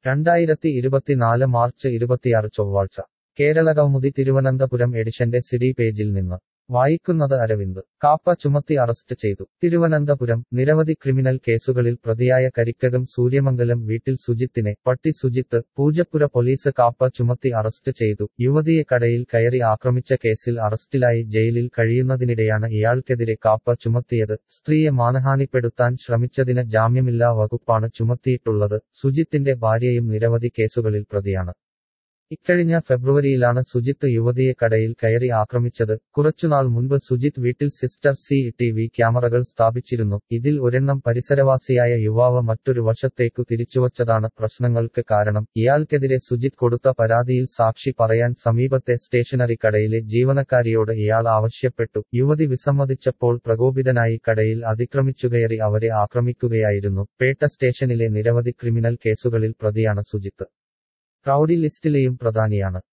രണ്ടായിരത്തി ഇരുപത്തിനാല് മാർച്ച് ഇരുപത്തിയാറ് ചൊവ്വാഴ്ച കേരള കൗമുദി തിരുവനന്തപുരം എഡിഷന്റെ സിഡി പേജിൽ നിന്ന് വായിക്കുന്നത് അരവിന്ദ് കാപ്പ ചുമത്തി അറസ്റ്റ് ചെയ്തു തിരുവനന്തപുരം നിരവധി ക്രിമിനൽ കേസുകളിൽ പ്രതിയായ കരിക്കകം സൂര്യമംഗലം വീട്ടിൽ സുജിത്തിനെ പട്ടി സുജിത്ത് പൂജപ്പുര പോലീസ് കാപ്പ ചുമത്തി അറസ്റ്റ് ചെയ്തു യുവതിയെ കടയിൽ കയറി ആക്രമിച്ച കേസിൽ അറസ്റ്റിലായി ജയിലിൽ കഴിയുന്നതിനിടെയാണ് ഇയാൾക്കെതിരെ കാപ്പ ചുമത്തിയത് സ്ത്രീയെ മാനഹാനിപ്പെടുത്താൻ ശ്രമിച്ചതിന് ജാമ്യമില്ലാ വകുപ്പാണ് ചുമത്തിയിട്ടുള്ളത് സുജിത്തിന്റെ ഭാര്യയും നിരവധി കേസുകളിൽ പ്രതിയാണ് ഇക്കഴിഞ്ഞ ഫെബ്രുവരിയിലാണ് സുജിത്ത് യുവതിയെ കടയിൽ കയറി ആക്രമിച്ചത് കുറച്ചുനാൾ മുൻപ് സുജിത്ത് വീട്ടിൽ സിസ്റ്റർ സി ടി വി ക്യാമറകൾ സ്ഥാപിച്ചിരുന്നു ഇതിൽ ഒരെണ്ണം പരിസരവാസിയായ യുവാവ് മറ്റൊരു വശത്തേക്കു തിരിച്ചുവച്ചതാണ് പ്രശ്നങ്ങൾക്ക് കാരണം ഇയാൾക്കെതിരെ സുജിത്ത് കൊടുത്ത പരാതിയിൽ സാക്ഷി പറയാൻ സമീപത്തെ സ്റ്റേഷനറി കടയിലെ ജീവനക്കാരിയോട് ഇയാൾ ആവശ്യപ്പെട്ടു യുവതി വിസമ്മതിച്ചപ്പോൾ പ്രകോപിതനായി കടയിൽ അതിക്രമിച്ചുകയറി അവരെ ആക്രമിക്കുകയായിരുന്നു പേട്ട സ്റ്റേഷനിലെ നിരവധി ക്രിമിനൽ കേസുകളിൽ പ്രതിയാണ് സുജിത്ത് റൌഡി ലിസ്റ്റിലെയും പ്രധാനിയാണ്